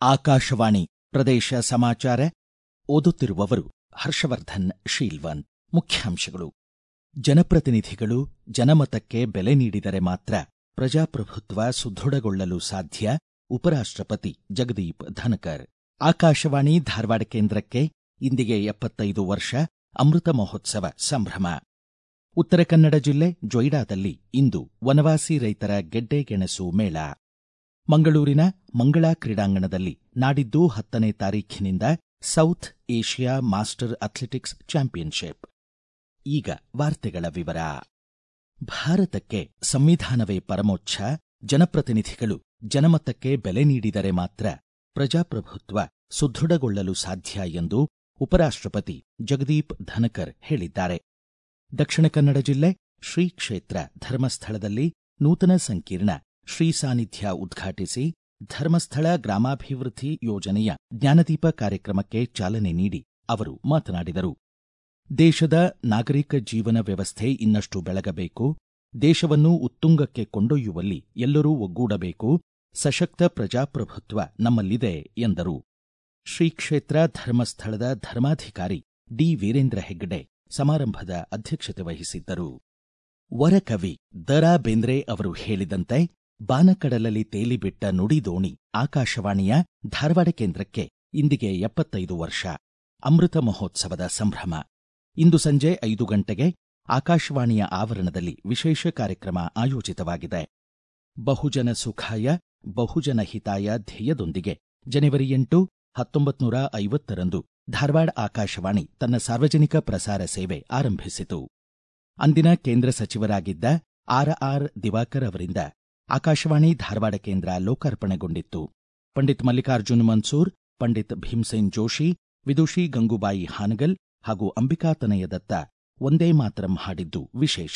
ಆಕಾಶವಾಣಿ ಪ್ರದೇಶ ಸಮಾಚಾರ ಓದುತ್ತಿರುವವರು ಹರ್ಷವರ್ಧನ್ ಶೀಲ್ವನ್ ಮುಖ್ಯಾಂಶಗಳು ಜನಪ್ರತಿನಿಧಿಗಳು ಜನಮತಕ್ಕೆ ಬೆಲೆ ನೀಡಿದರೆ ಮಾತ್ರ ಪ್ರಜಾಪ್ರಭುತ್ವ ಸುದೃಢಗೊಳ್ಳಲು ಸಾಧ್ಯ ಉಪರಾಷ್ಟಪತಿ ಜಗದೀಪ್ ಧನಕರ್ ಆಕಾಶವಾಣಿ ಧಾರವಾಡ ಕೇಂದ್ರಕ್ಕೆ ಇಂದಿಗೆ ಎಪ್ಪತ್ತೈದು ವರ್ಷ ಅಮೃತ ಮಹೋತ್ಸವ ಸಂಭ್ರಮ ಉತ್ತರ ಕನ್ನಡ ಜಿಲ್ಲೆ ಜೊಯ್ಡಾದಲ್ಲಿ ಇಂದು ವನವಾಸಿ ರೈತರ ಗೆಡ್ಡೆ ಗೆಣಸು ಮೇಳ ಮಂಗಳೂರಿನ ಮಂಗಳಾ ಕ್ರೀಡಾಂಗಣದಲ್ಲಿ ನಾಡಿದ್ದು ಹತ್ತನೇ ತಾರೀಖಿನಿಂದ south Asia master athletics championship ಈಗ ವಾರ್ತೆಗಳ ವಿವರ ಭಾರತಕ್ಕೆ ಸಂವಿಧಾನವೇ ಪರಮೋಚ್ಛ ಜನಪ್ರತಿನಿಧಿಗಳು ಜನಮತಕ್ಕೆ ಬೆಲೆ ನೀಡಿದರೆ ಮಾತ್ರ ಪ್ರಜಾಪ್ರಭುತ್ವ ಸುದೃಢಗೊಳ್ಳಲು ಸಾಧ್ಯ ಎಂದು ಉಪರಾಷ್ಟಪತಿ ಜಗದೀಪ್ ಧನಕರ್ ಹೇಳಿದ್ದಾರೆ ದಕ್ಷಿಣ ಕನ್ನಡ ಜಿಲ್ಲೆ ಶ್ರೀ ಕ್ಷೇತ್ರ ಧರ್ಮಸ್ಥಳದಲ್ಲಿ ನೂತನ ಸಂಕೀರ್ಣ ಶ್ರೀ ಸಾನ್ನಿಧ್ಯ ಉದ್ಘಾಟಿಸಿ ಧರ್ಮಸ್ಥಳ ಗ್ರಾಮಾಭಿವೃದ್ಧಿ ಯೋಜನೆಯ ಜ್ಞಾನದೀಪ ಕಾರ್ಯಕ್ರಮಕ್ಕೆ ಚಾಲನೆ ನೀಡಿ ಅವರು ಮಾತನಾಡಿದರು ದೇಶದ ನಾಗರಿಕ ಜೀವನ ವ್ಯವಸ್ಥೆ ಇನ್ನಷ್ಟು ಬೆಳಗಬೇಕು ದೇಶವನ್ನು ಉತ್ತುಂಗಕ್ಕೆ ಕೊಂಡೊಯ್ಯುವಲ್ಲಿ ಎಲ್ಲರೂ ಒಗ್ಗೂಡಬೇಕು ಸಶಕ್ತ ಪ್ರಜಾಪ್ರಭುತ್ವ ನಮ್ಮಲ್ಲಿದೆ ಎಂದರು ಶ್ರೀ ಕ್ಷೇತ್ರ ಧರ್ಮಸ್ಥಳದ ಧರ್ಮಾಧಿಕಾರಿ ಡಿ ವೀರೇಂದ್ರ ಹೆಗ್ಗಡೆ ಸಮಾರಂಭದ ಅಧ್ಯಕ್ಷತೆ ವಹಿಸಿದ್ದರು ವರಕವಿ ದರಾ ಬೇಂದ್ರೆ ಅವರು ಹೇಳಿದಂತೆ ಬಾನಕಡಲಲ್ಲಿ ತೇಲಿಬಿಟ್ಟ ನುಡಿದೋಣಿ ಆಕಾಶವಾಣಿಯ ಧಾರವಾಡ ಕೇಂದ್ರಕ್ಕೆ ಇಂದಿಗೆ ಎಪ್ಪತ್ತೈದು ವರ್ಷ ಅಮೃತ ಮಹೋತ್ಸವದ ಸಂಭ್ರಮ ಇಂದು ಸಂಜೆ ಐದು ಗಂಟೆಗೆ ಆಕಾಶವಾಣಿಯ ಆವರಣದಲ್ಲಿ ವಿಶೇಷ ಕಾರ್ಯಕ್ರಮ ಆಯೋಜಿತವಾಗಿದೆ ಬಹುಜನ ಸುಖಾಯ ಬಹುಜನ ಹಿತಾಯ ಧ್ಯೇಯದೊಂದಿಗೆ ಜನವರಿ ಎಂಟು ಹತ್ತೊಂಬತ್ತು ನೂರ ಐವತ್ತರಂದು ಧಾರವಾಡ ಆಕಾಶವಾಣಿ ತನ್ನ ಸಾರ್ವಜನಿಕ ಪ್ರಸಾರ ಸೇವೆ ಆರಂಭಿಸಿತು ಅಂದಿನ ಕೇಂದ್ರ ಸಚಿವರಾಗಿದ್ದ ಆರ್ ಆರ್ ದಿವಾಕರ್ ಅವರಿಂದ ಆಕಾಶವಾಣಿ ಧಾರವಾಡ ಕೇಂದ್ರ ಲೋಕಾರ್ಪಣೆಗೊಂಡಿತ್ತು ಪಂಡಿತ್ ಮಲ್ಲಿಕಾರ್ಜುನ್ ಮನ್ಸೂರ್ ಪಂಡಿತ್ ಭೀಮ್ಸೇನ್ ಜೋಶಿ ವಿದುಷಿ ಗಂಗೂಬಾಯಿ ಹಾನಗಲ್ ಹಾಗೂ ಅಂಬಿಕಾತನಯ ದತ್ತ ಒಂದೇ ಮಾತರಂ ಹಾಡಿದ್ದು ವಿಶೇಷ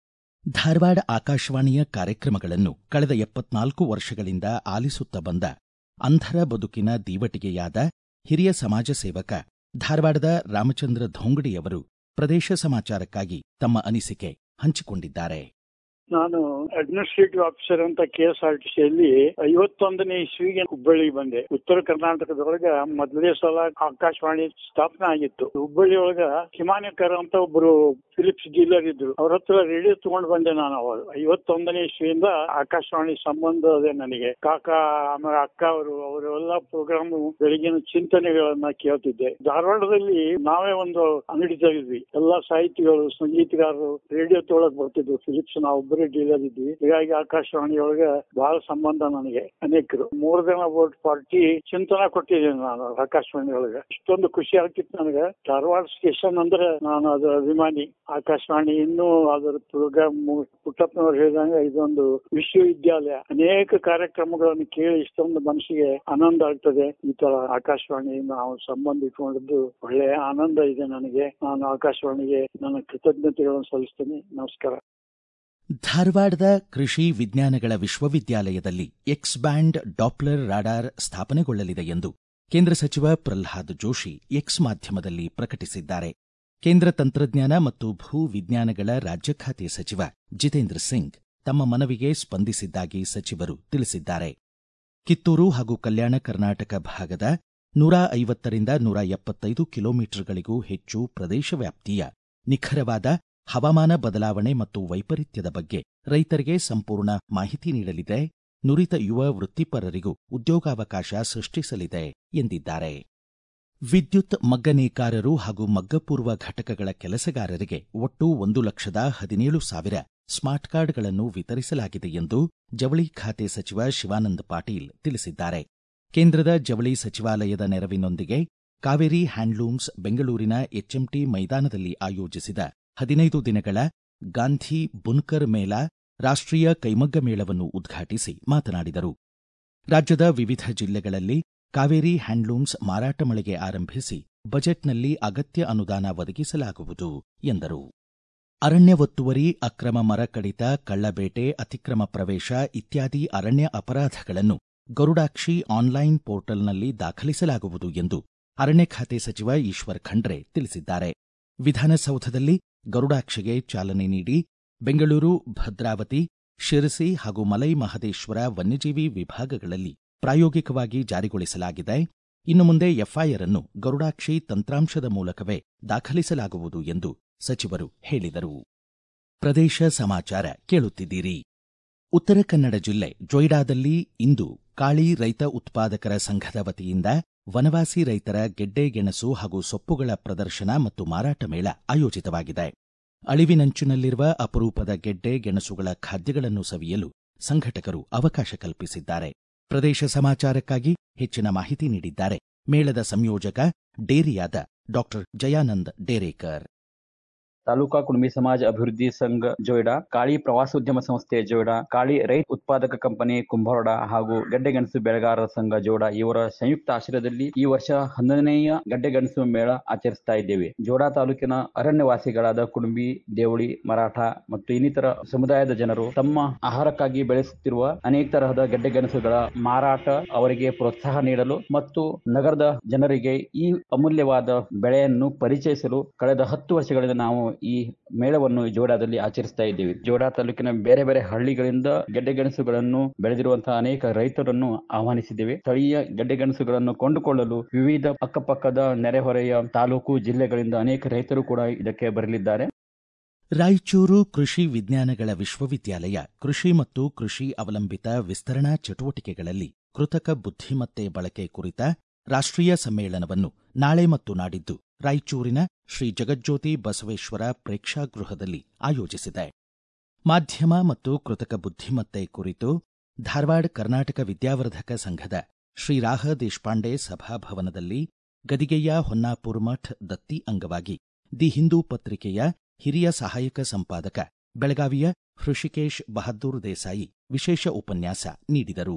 ಧಾರವಾಡ ಆಕಾಶವಾಣಿಯ ಕಾರ್ಯಕ್ರಮಗಳನ್ನು ಕಳೆದ ಎಪ್ಪತ್ನಾಲ್ಕು ವರ್ಷಗಳಿಂದ ಆಲಿಸುತ್ತ ಬಂದ ಅಂಧರ ಬದುಕಿನ ದೀವಟಿಗೆಯಾದ ಹಿರಿಯ ಸಮಾಜ ಸೇವಕ ಧಾರವಾಡದ ರಾಮಚಂದ್ರ ಧೋಂಗಡಿಯವರು ಪ್ರದೇಶ ಸಮಾಚಾರಕ್ಕಾಗಿ ತಮ್ಮ ಅನಿಸಿಕೆ ಹಂಚಿಕೊಂಡಿದ್ದಾರೆ ನಾನು ಅಡ್ಮಿನಿಸ್ಟ್ರೇಟಿವ್ ಆಫೀಸರ್ ಅಂತ ಕೆ ಎಸ್ ಆರ್ ಟಿ ಸಿಯಲ್ಲಿ ಐವತ್ತೊಂದನೇ ಇಸ್ವಿಗೆ ಹುಬ್ಬಳ್ಳಿ ಬಂದೆ ಉತ್ತರ ಕರ್ನಾಟಕದೊಳಗ ಮೊದಲನೇ ಸಲ ಆಕಾಶವಾಣಿ ಸ್ಥಾಪನೆ ಆಗಿತ್ತು ಹುಬ್ಬಳ್ಳಿ ಒಳಗ ಹಿಮಾನಿಕರ್ ಅಂತ ಒಬ್ರು ಫಿಲಿಪ್ಸ್ ಡೀಲರ್ ಇದ್ರು ಅವ್ರ ಹತ್ರ ರೇಡಿಯೋ ತಗೊಂಡ್ ಬಂದೆ ನಾನು ಅವಾಗ ಐವತ್ತೊಂದನೇ ಇಸ್ವಿಯಿಂದ ಆಕಾಶವಾಣಿ ಸಂಬಂಧ ಅದೇ ನನಗೆ ಕಾಕ ಆಮೇಲೆ ಅಕ್ಕ ಅವರು ಅವರೆಲ್ಲ ಪ್ರೋಗ್ರಾಮ್ ಬೆಳಗಿನ ಚಿಂತನೆಗಳನ್ನ ಕೇಳ್ತಿದ್ದೆ ಧಾರವಾಡದಲ್ಲಿ ನಾವೇ ಒಂದು ಅಂಗಡಿ ತೆಗೆದ್ವಿ ಎಲ್ಲಾ ಸಾಹಿತಿಗಳು ಸಂಗೀತಗಾರರು ರೇಡಿಯೋ ತೊಗೊಳಕ್ ಬರ್ತಿದ್ವು ಫಿಲಿಪ್ಸ್ ನಾವು ಒಬ್ಬರೇ ಡೀಲರ್ ಇದ್ವಿ ಹೀಗಾಗಿ ಆಕಾಶವಾಣಿ ಒಳಗ ಬಹಳ ಸಂಬಂಧ ನನಗೆ ಅನೇಕರು ಮೂರ್ ದಿನ ವೋಟ್ ಪಾರ್ಟಿ ಚಿಂತನ ಕೊಟ್ಟಿದ್ದೇನೆ ನಾನು ಆಕಾಶವಾಣಿ ಒಳಗ ಇಷ್ಟೊಂದು ಖುಷಿ ಆಗ್ತಿತ್ತು ನನಗೆ ಧಾರವಾಡ ಸ್ಟೇಷನ್ ಅಂದ್ರೆ ನಾನು ಅದರ ಅಭಿಮಾನಿ ಆಕಾಶವಾಣಿ ಇನ್ನೂ ಅದರ ಪ್ರೋಗ್ರಾಮ್ ಪುಟ್ಟಪ್ಪನವ್ರು ಹೇಳಿದಂಗೆ ಇದೊಂದು ವಿಶ್ವವಿದ್ಯಾಲಯ ಅನೇಕ ಕಾರ್ಯಕ್ರಮಗಳನ್ನು ಕೇಳಿ ಇಷ್ಟೊಂದು ಮನಸ್ಸಿಗೆ ಆನಂದ ಆಗ್ತದೆ ಈ ತರ ಆಕಾಶವಾಣಿ ನಾವು ಸಂಬಂಧ ಇಟ್ಕೊಂಡಿದ್ದು ಒಳ್ಳೆಯ ಆನಂದ ಇದೆ ನನಗೆ ನಾನು ಆಕಾಶವಾಣಿಗೆ ನನ್ನ ಕೃತಜ್ಞತೆಗಳನ್ನು ಸಲ್ಲಿಸ್ತೇನೆ ನಮಸ್ಕಾರ ಧಾರವಾಡದ ಕೃಷಿ ವಿಜ್ಞಾನಗಳ ವಿಶ್ವವಿದ್ಯಾಲಯದಲ್ಲಿ ಎಕ್ಸ್ ಬ್ಯಾಂಡ್ ಡಾಪ್ಲರ್ ರಾಡಾರ್ ಸ್ಥಾಪನೆಗೊಳ್ಳಲಿದೆ ಎಂದು ಕೇಂದ್ರ ಸಚಿವ ಪ್ರಲ್ಹಾದ್ ಜೋಶಿ ಎಕ್ಸ್ ಮಾಧ್ಯಮದಲ್ಲಿ ಪ್ರಕಟಿಸಿದ್ದಾರೆ ಕೇಂದ್ರ ತಂತ್ರಜ್ಞಾನ ಮತ್ತು ಭೂ ವಿಜ್ಞಾನಗಳ ರಾಜ್ಯ ಖಾತೆ ಸಚಿವ ಜಿತೇಂದ್ರ ಸಿಂಗ್ ತಮ್ಮ ಮನವಿಗೆ ಸ್ಪಂದಿಸಿದ್ದಾಗಿ ಸಚಿವರು ತಿಳಿಸಿದ್ದಾರೆ ಕಿತ್ತೂರು ಹಾಗೂ ಕಲ್ಯಾಣ ಕರ್ನಾಟಕ ಭಾಗದ ನೂರ ಐವತ್ತರಿಂದ ನೂರ ಎಪ್ಪತ್ತೈದು ಕಿಲೋಮೀಟರ್ಗಳಿಗೂ ಹೆಚ್ಚು ಪ್ರದೇಶ ವ್ಯಾಪ್ತಿಯ ನಿಖರವಾದ ಹವಾಮಾನ ಬದಲಾವಣೆ ಮತ್ತು ವೈಪರೀತ್ಯದ ಬಗ್ಗೆ ರೈತರಿಗೆ ಸಂಪೂರ್ಣ ಮಾಹಿತಿ ನೀಡಲಿದೆ ನುರಿತ ಯುವ ವೃತ್ತಿಪರರಿಗೂ ಉದ್ಯೋಗಾವಕಾಶ ಸೃಷ್ಟಿಸಲಿದೆ ಎಂದಿದ್ದಾರೆ ವಿದ್ಯುತ್ ಮಗ್ಗ ನೇಕಾರರು ಹಾಗೂ ಮಗ್ಗಪೂರ್ವ ಘಟಕಗಳ ಕೆಲಸಗಾರರಿಗೆ ಒಟ್ಟು ಒಂದು ಲಕ್ಷದ ಹದಿನೇಳು ಸಾವಿರ ಸ್ಮಾರ್ಟ್ ಕಾರ್ಡ್ಗಳನ್ನು ವಿತರಿಸಲಾಗಿದೆ ಎಂದು ಜವಳಿ ಖಾತೆ ಸಚಿವ ಶಿವಾನಂದ ಪಾಟೀಲ್ ತಿಳಿಸಿದ್ದಾರೆ ಕೇಂದ್ರದ ಜವಳಿ ಸಚಿವಾಲಯದ ನೆರವಿನೊಂದಿಗೆ ಕಾವೇರಿ ಹ್ಯಾಂಡ್ಲೂಮ್ಸ್ ಬೆಂಗಳೂರಿನ ಎಚ್ಎಂಟಿ ಮೈದಾನದಲ್ಲಿ ಆಯೋಜಿಸಿದ ಹದಿನೈದು ದಿನಗಳ ಗಾಂಧಿ ಬುನ್ಕರ್ ಮೇಳ ರಾಷ್ಟ್ರೀಯ ಕೈಮಗ್ಗ ಮೇಳವನ್ನು ಉದ್ಘಾಟಿಸಿ ಮಾತನಾಡಿದರು ರಾಜ್ಯದ ವಿವಿಧ ಜಿಲ್ಲೆಗಳಲ್ಲಿ ಕಾವೇರಿ ಹ್ಯಾಂಡ್ಲೂಮ್ಸ್ ಮಾರಾಟ ಮಳಿಗೆ ಆರಂಭಿಸಿ ಬಜೆಟ್ನಲ್ಲಿ ಅಗತ್ಯ ಅನುದಾನ ಒದಗಿಸಲಾಗುವುದು ಎಂದರು ಅರಣ್ಯ ಒತ್ತುವರಿ ಅಕ್ರಮ ಮರ ಕಡಿತ ಕಳ್ಳಬೇಟೆ ಅತಿಕ್ರಮ ಪ್ರವೇಶ ಇತ್ಯಾದಿ ಅರಣ್ಯ ಅಪರಾಧಗಳನ್ನು ಗರುಡಾಕ್ಷಿ ಆನ್ಲೈನ್ ಪೋರ್ಟಲ್ನಲ್ಲಿ ದಾಖಲಿಸಲಾಗುವುದು ಎಂದು ಅರಣ್ಯ ಖಾತೆ ಸಚಿವ ಈಶ್ವರ್ ಖಂಡ್ರೆ ತಿಳಿಸಿದ್ದಾರೆ ವಿಧಾನಸೌಧದಲ್ಲಿ ಗರುಡಾಕ್ಷಿಗೆ ಚಾಲನೆ ನೀಡಿ ಬೆಂಗಳೂರು ಭದ್ರಾವತಿ ಶಿರಸಿ ಹಾಗೂ ಮಲೈ ಮಹದೇಶ್ವರ ವನ್ಯಜೀವಿ ವಿಭಾಗಗಳಲ್ಲಿ ಪ್ರಾಯೋಗಿಕವಾಗಿ ಜಾರಿಗೊಳಿಸಲಾಗಿದೆ ಇನ್ನು ಮುಂದೆ ಎಫ್ಐಆರ್ ಅನ್ನು ಗರುಡಾಕ್ಷಿ ತಂತ್ರಾಂಶದ ಮೂಲಕವೇ ದಾಖಲಿಸಲಾಗುವುದು ಎಂದು ಸಚಿವರು ಹೇಳಿದರು ಪ್ರದೇಶ ಸಮಾಚಾರ ಕೇಳುತ್ತಿದ್ದೀರಿ ಉತ್ತರ ಕನ್ನಡ ಜಿಲ್ಲೆ ಜೊಯ್ಡಾದಲ್ಲಿ ಇಂದು ಕಾಳಿ ರೈತ ಉತ್ಪಾದಕರ ಸಂಘದ ವತಿಯಿಂದ ವನವಾಸಿ ರೈತರ ಗೆಡ್ಡೆ ಗೆಣಸು ಹಾಗೂ ಸೊಪ್ಪುಗಳ ಪ್ರದರ್ಶನ ಮತ್ತು ಮಾರಾಟ ಮೇಳ ಆಯೋಜಿತವಾಗಿದೆ ಅಳಿವಿನಂಚಿನಲ್ಲಿರುವ ಅಪರೂಪದ ಗೆಡ್ಡೆ ಗೆಣಸುಗಳ ಖಾದ್ಯಗಳನ್ನು ಸವಿಯಲು ಸಂಘಟಕರು ಅವಕಾಶ ಕಲ್ಪಿಸಿದ್ದಾರೆ ಪ್ರದೇಶ ಸಮಾಚಾರಕ್ಕಾಗಿ ಹೆಚ್ಚಿನ ಮಾಹಿತಿ ನೀಡಿದ್ದಾರೆ ಮೇಳದ ಸಂಯೋಜಕ ಡೇರಿಯಾದ ಡಾಕ್ಟರ್ ಜಯಾನಂದ್ ಡೇರೇಕರ್ ತಾಲೂಕಾ ಕುಣಬಿ ಸಮಾಜ ಅಭಿವೃದ್ಧಿ ಸಂಘ ಜೋಯ್ಡಾ ಕಾಳಿ ಪ್ರವಾಸೋದ್ಯಮ ಸಂಸ್ಥೆ ಜೋಯ್ಡಾ ಕಾಳಿ ರೈತ ಉತ್ಪಾದಕ ಕಂಪನಿ ಕುಂಭಾರಡ ಹಾಗೂ ಗಡ್ಡೆಗೆಣಸು ಬೆಳೆಗಾರರ ಸಂಘ ಜೋಡಾ ಇವರ ಸಂಯುಕ್ತ ಆಶ್ರಯದಲ್ಲಿ ಈ ವರ್ಷ ಹನ್ನೊಂದನೆಯ ಗಡ್ಡೆಗೆಣಸು ಮೇಳ ಆಚರಿಸ್ತಾ ಇದ್ದೇವೆ ಜೋಡಾ ತಾಲೂಕಿನ ಅರಣ್ಯವಾಸಿಗಳಾದ ಕುಣಬಿ ದೇವಳಿ ಮರಾಠ ಮತ್ತು ಇನ್ನಿತರ ಸಮುದಾಯದ ಜನರು ತಮ್ಮ ಆಹಾರಕ್ಕಾಗಿ ಬೆಳೆಸುತ್ತಿರುವ ಅನೇಕ ತರಹದ ಗೆಡ್ಡೆಗೆಣಸುಗಳ ಮಾರಾಟ ಅವರಿಗೆ ಪ್ರೋತ್ಸಾಹ ನೀಡಲು ಮತ್ತು ನಗರದ ಜನರಿಗೆ ಈ ಅಮೂಲ್ಯವಾದ ಬೆಳೆಯನ್ನು ಪರಿಚಯಿಸಲು ಕಳೆದ ಹತ್ತು ವರ್ಷಗಳಿಂದ ನಾವು ಈ ಮೇಳವನ್ನು ಜೋಡಾದಲ್ಲಿ ಆಚರಿಸ್ತಾ ಇದ್ದೇವೆ ಜೋಡಾ ತಾಲೂಕಿನ ಬೇರೆ ಬೇರೆ ಹಳ್ಳಿಗಳಿಂದ ಗೆಡ್ಡೆಗೆಣಸುಗಳನ್ನು ಬೆಳೆದಿರುವಂತಹ ಅನೇಕ ರೈತರನ್ನು ಆಹ್ವಾನಿಸಿದ್ದೇವೆ ಸ್ಥಳೀಯ ಗೆಡ್ಡೆಗೆಣಸುಗಳನ್ನು ಕೊಂಡುಕೊಳ್ಳಲು ವಿವಿಧ ಅಕ್ಕಪಕ್ಕದ ನೆರೆಹೊರೆಯ ತಾಲೂಕು ಜಿಲ್ಲೆಗಳಿಂದ ಅನೇಕ ರೈತರು ಕೂಡ ಇದಕ್ಕೆ ಬರಲಿದ್ದಾರೆ ರಾಯಚೂರು ಕೃಷಿ ವಿಜ್ಞಾನಗಳ ವಿಶ್ವವಿದ್ಯಾಲಯ ಕೃಷಿ ಮತ್ತು ಕೃಷಿ ಅವಲಂಬಿತ ವಿಸ್ತರಣಾ ಚಟುವಟಿಕೆಗಳಲ್ಲಿ ಕೃತಕ ಬುದ್ಧಿಮತ್ತೆ ಬಳಕೆ ಕುರಿತ ರಾಷ್ಟ್ರೀಯ ಸಮ್ಮೇಳನವನ್ನು ನಾಳೆ ಮತ್ತು ನಾಡಿದ್ದು ರಾಯಚೂರಿನ ಶ್ರೀ ಜಗಜ್ಯೋತಿ ಬಸವೇಶ್ವರ ಪ್ರೇಕ್ಷಾಗೃಹದಲ್ಲಿ ಆಯೋಜಿಸಿದೆ ಮಾಧ್ಯಮ ಮತ್ತು ಕೃತಕ ಬುದ್ಧಿಮತ್ತೆ ಕುರಿತು ಧಾರವಾಡ ಕರ್ನಾಟಕ ವಿದ್ಯಾವರ್ಧಕ ಸಂಘದ ಶ್ರೀ ರಾಹ ದೇಶಪಾಂಡೆ ಸಭಾಭವನದಲ್ಲಿ ಗದಿಗೆಯ ಹೊನ್ನಾಪುರ ಮಠ್ ದತ್ತಿ ಅಂಗವಾಗಿ ದಿ ಹಿಂದೂ ಪತ್ರಿಕೆಯ ಹಿರಿಯ ಸಹಾಯಕ ಸಂಪಾದಕ ಬೆಳಗಾವಿಯ ಹೃಷಿಕೇಶ್ ಬಹದ್ದೂರ್ ದೇಸಾಯಿ ವಿಶೇಷ ಉಪನ್ಯಾಸ ನೀಡಿದರು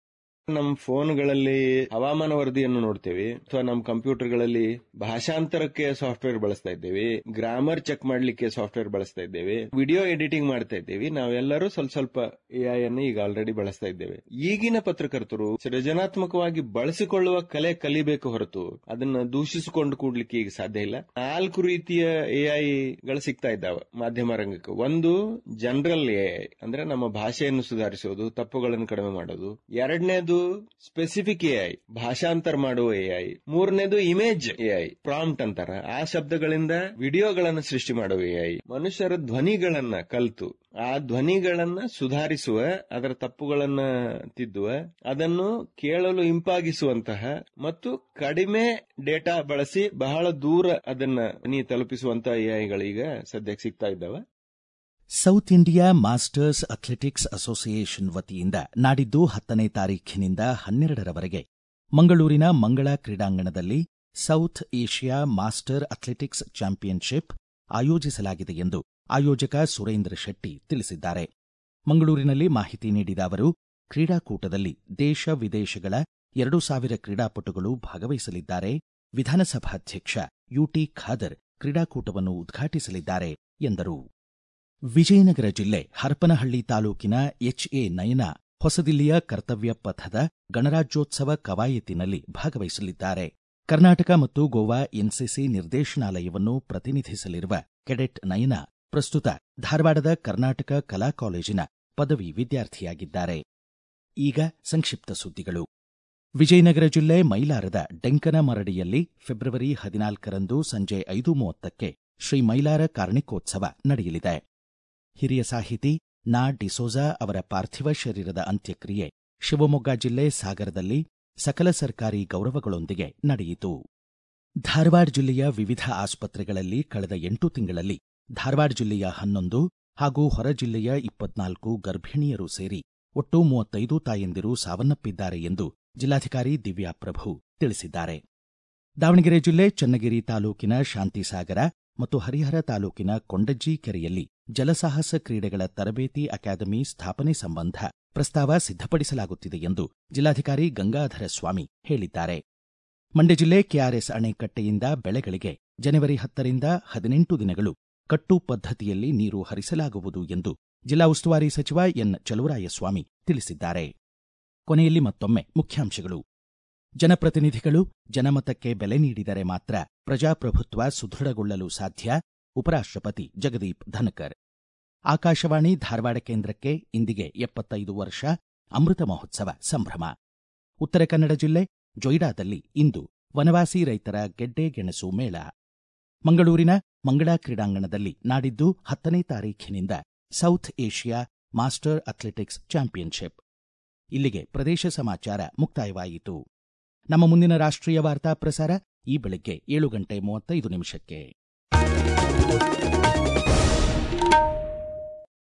ನಮ್ಮ ಫೋನ್ಗಳಲ್ಲಿ ಹವಾಮಾನ ವರದಿಯನ್ನು ನೋಡ್ತೇವೆ ಅಥವಾ ನಮ್ಮ ಕಂಪ್ಯೂಟರ್ಗಳಲ್ಲಿ ಭಾಷಾಂತರಕ್ಕೆ ಸಾಫ್ಟ್ವೇರ್ ಬಳಸ್ತಾ ಇದ್ದೇವೆ ಗ್ರಾಮರ್ ಚೆಕ್ ಮಾಡ್ಲಿಕ್ಕೆ ಸಾಫ್ಟ್ವೇರ್ ಬಳಸ್ತಾ ಇದ್ದೇವೆ ವಿಡಿಯೋ ಎಡಿಟಿಂಗ್ ಮಾಡ್ತಾ ಇದ್ದೇವೆ ನಾವೆಲ್ಲರೂ ಸ್ವಲ್ಪ ಸ್ವಲ್ಪ ಎಐ ಅನ್ನು ಈಗ ಆಲ್ರೆಡಿ ಬಳಸ್ತಾ ಇದ್ದೇವೆ ಈಗಿನ ಪತ್ರಕರ್ತರು ಸೃಜನಾತ್ಮಕವಾಗಿ ಬಳಸಿಕೊಳ್ಳುವ ಕಲೆ ಕಲಿಬೇಕು ಹೊರತು ಅದನ್ನ ದೂಷಿಸಿಕೊಂಡು ಕೂಡ್ಲಿಕ್ಕೆ ಈಗ ಸಾಧ್ಯ ಇಲ್ಲ ನಾಲ್ಕು ರೀತಿಯ ಎಐಗಳು ಸಿಗ್ತಾ ಇದ್ದಾವೆ ಮಾಧ್ಯಮ ರಂಗಕ್ಕೆ ಒಂದು ಜನರಲ್ ಎಐ ಅಂದ್ರೆ ನಮ್ಮ ಭಾಷೆಯನ್ನು ಸುಧಾರಿಸೋದು ತಪ್ಪುಗಳನ್ನು ಕಡಿಮೆ ಮಾಡೋದು ಎರಡನೇದು ಸ್ಪೆಸಿಫಿಕ್ ಎಐ ಭಾಷಾಂತರ ಮಾಡುವ ಎಐ ಮೂರನೇದು ಇಮೇಜ್ ಎಐ ಪ್ರಾಂಪ್ಟ್ ಅಂತಾರ ಆ ಶಬ್ದಗಳಿಂದ ವಿಡಿಯೋಗಳನ್ನು ಸೃಷ್ಟಿ ಮಾಡುವ ಎಐ ಮನುಷ್ಯರ ಧ್ವನಿಗಳನ್ನ ಕಲ್ತು ಆ ಧ್ವನಿಗಳನ್ನ ಸುಧಾರಿಸುವ ಅದರ ತಪ್ಪುಗಳನ್ನ ತಿದ್ದುವ ಅದನ್ನು ಕೇಳಲು ಇಂಪಾಗಿಸುವಂತಹ ಮತ್ತು ಕಡಿಮೆ ಡೇಟಾ ಬಳಸಿ ಬಹಳ ದೂರ ಅದನ್ನ ನೀ ತಲುಪಿಸುವಂತಹ ಎಐಗಳು ಈಗ ಸದ್ಯಕ್ಕೆ ಸಿಗ್ತಾ ಇದ್ದಾವೆ south India masters athletics association ವತಿಯಿಂದ ನಾಡಿದ್ದು ಹತ್ತನೇ ತಾರೀಖಿನಿಂದ ಹನ್ನೆರಡರವರೆಗೆ ಮಂಗಳೂರಿನ ಮಂಗಳ ಕ್ರೀಡಾಂಗಣದಲ್ಲಿ south Asia master athletics championship ಆಯೋಜಿಸಲಾಗಿದೆ ಎಂದು ಆಯೋಜಕ ಸುರೇಂದ್ರ ಶೆಟ್ಟಿ ತಿಳಿಸಿದ್ದಾರೆ ಮಂಗಳೂರಿನಲ್ಲಿ ಮಾಹಿತಿ ನೀಡಿದ ಅವರು ಕ್ರೀಡಾಕೂಟದಲ್ಲಿ ದೇಶ ವಿದೇಶಗಳ ಎರಡು ಸಾವಿರ ಕ್ರೀಡಾಪಟುಗಳು ಭಾಗವಹಿಸಲಿದ್ದಾರೆ ವಿಧಾನಸಭಾಧ್ಯಕ್ಷ ಯುಟಿ ಖಾದರ್ ಕ್ರೀಡಾಕೂಟವನ್ನು ಉದ್ಘಾಟಿಸಲಿದ್ದಾರೆ ಎಂದರು ವಿಜಯನಗರ ಜಿಲ್ಲೆ ಹರಪನಹಳ್ಳಿ ತಾಲೂಕಿನ ಎಚ್ಎ ನಯನ ಹೊಸದಿಲ್ಲಿಯ ಕರ್ತವ್ಯ ಪಥದ ಗಣರಾಜ್ಯೋತ್ಸವ ಕವಾಯತಿನಲ್ಲಿ ಭಾಗವಹಿಸಲಿದ್ದಾರೆ ಕರ್ನಾಟಕ ಮತ್ತು ಗೋವಾ ಎನ್ಸಿಸಿ ನಿರ್ದೇಶನಾಲಯವನ್ನು ಪ್ರತಿನಿಧಿಸಲಿರುವ ಕೆಡೆಟ್ ನಯನ ಪ್ರಸ್ತುತ ಧಾರವಾಡದ ಕರ್ನಾಟಕ ಕಲಾ ಕಾಲೇಜಿನ ಪದವಿ ವಿದ್ಯಾರ್ಥಿಯಾಗಿದ್ದಾರೆ ಈಗ ಸಂಕ್ಷಿಪ್ತ ಸುದ್ದಿಗಳು ವಿಜಯನಗರ ಜಿಲ್ಲೆ ಮೈಲಾರದ ಡೆಂಕನ ಮರಡಿಯಲ್ಲಿ ಫೆಬ್ರವರಿ ಹದಿನಾಲ್ಕರಂದು ಸಂಜೆ ಐದು ಮೂವತ್ತಕ್ಕೆ ಶ್ರೀ ಮೈಲಾರ ಕಾರ್ಣಿಕೋತ್ಸವ ನಡೆಯಲಿದೆ ಹಿರಿಯ ಸಾಹಿತಿ ನಾ ಡಿಸೋಜಾ ಅವರ ಪಾರ್ಥಿವ ಶರೀರದ ಅಂತ್ಯಕ್ರಿಯೆ ಶಿವಮೊಗ್ಗ ಜಿಲ್ಲೆ ಸಾಗರದಲ್ಲಿ ಸಕಲ ಸರ್ಕಾರಿ ಗೌರವಗಳೊಂದಿಗೆ ನಡೆಯಿತು ಧಾರವಾಡ ಜಿಲ್ಲೆಯ ವಿವಿಧ ಆಸ್ಪತ್ರೆಗಳಲ್ಲಿ ಕಳೆದ ಎಂಟು ತಿಂಗಳಲ್ಲಿ ಧಾರವಾಡ ಜಿಲ್ಲೆಯ ಹನ್ನೊಂದು ಹಾಗೂ ಹೊರ ಜಿಲ್ಲೆಯ ಇಪ್ಪತ್ನಾಲ್ಕು ಗರ್ಭಿಣಿಯರು ಸೇರಿ ಒಟ್ಟು ಮೂವತ್ತೈದು ತಾಯಂದಿರು ಸಾವನ್ನಪ್ಪಿದ್ದಾರೆ ಎಂದು ಜಿಲ್ಲಾಧಿಕಾರಿ ದಿವ್ಯಾ ಪ್ರಭು ತಿಳಿಸಿದ್ದಾರೆ ದಾವಣಗೆರೆ ಜಿಲ್ಲೆ ಚನ್ನಗಿರಿ ತಾಲೂಕಿನ ಶಾಂತಿಸಾಗರ ಮತ್ತು ಹರಿಹರ ತಾಲೂಕಿನ ಕೊಂಡಜ್ಜಿ ಕೆರೆಯಲ್ಲಿ ಜಲಸಾಹಸ ಕ್ರೀಡೆಗಳ ತರಬೇತಿ ಅಕಾಡೆಮಿ ಸ್ಥಾಪನೆ ಸಂಬಂಧ ಪ್ರಸ್ತಾವ ಸಿದ್ಧಪಡಿಸಲಾಗುತ್ತಿದೆ ಎಂದು ಜಿಲ್ಲಾಧಿಕಾರಿ ಗಂಗಾಧರ ಸ್ವಾಮಿ ಹೇಳಿದ್ದಾರೆ ಮಂಡ್ಯ ಜಿಲ್ಲೆ ಕೆಆರ್ಎಸ್ ಅಣೆಕಟ್ಟೆಯಿಂದ ಬೆಳೆಗಳಿಗೆ ಜನವರಿ ಹತ್ತರಿಂದ ಹದಿನೆಂಟು ದಿನಗಳು ಕಟ್ಟು ಪದ್ಧತಿಯಲ್ಲಿ ನೀರು ಹರಿಸಲಾಗುವುದು ಎಂದು ಜಿಲ್ಲಾ ಉಸ್ತುವಾರಿ ಸಚಿವ ಎನ್ ಚಲುವರಾಯಸ್ವಾಮಿ ತಿಳಿಸಿದ್ದಾರೆ ಕೊನೆಯಲ್ಲಿ ಮತ್ತೊಮ್ಮೆ ಮುಖ್ಯಾಂಶಗಳು ಜನಪ್ರತಿನಿಧಿಗಳು ಜನಮತಕ್ಕೆ ಬೆಲೆ ನೀಡಿದರೆ ಮಾತ್ರ ಪ್ರಜಾಪ್ರಭುತ್ವ ಸುದೃಢಗೊಳ್ಳಲು ಸಾಧ್ಯ ಉಪರಾಷ್ಟ್ರಪತಿ ಜಗದೀಪ್ ಧನಕರ್ ಆಕಾಶವಾಣಿ ಧಾರವಾಡ ಕೇಂದ್ರಕ್ಕೆ ಇಂದಿಗೆ ಎಪ್ಪತ್ತೈದು ವರ್ಷ ಅಮೃತ ಮಹೋತ್ಸವ ಸಂಭ್ರಮ ಉತ್ತರ ಕನ್ನಡ ಜಿಲ್ಲೆ ಜೊಯ್ಡಾದಲ್ಲಿ ಇಂದು ವನವಾಸಿ ರೈತರ ಗೆಡ್ಡೆ ಗೆಣಸು ಮೇಳ ಮಂಗಳೂರಿನ ಮಂಗಳಾ ಕ್ರೀಡಾಂಗಣದಲ್ಲಿ ನಾಡಿದ್ದು ಹತ್ತನೇ ತಾರೀಖಿನಿಂದ south Asia master athletics championship ಇಲ್ಲಿಗೆ ಪ್ರದೇಶ ಸಮಾಚಾರ ಮುಕ್ತಾಯವಾಯಿತು ನಮ್ಮ ಮುಂದಿನ ರಾಷ್ಟ್ರೀಯ ವಾರ್ತಾ ಪ್ರಸಾರ ಈ ಬೆಳಗ್ಗೆ ಏಳು ಗಂಟೆ ಮೂವತ್ತೈದು ನಿಮಿಷಕ್ಕೆ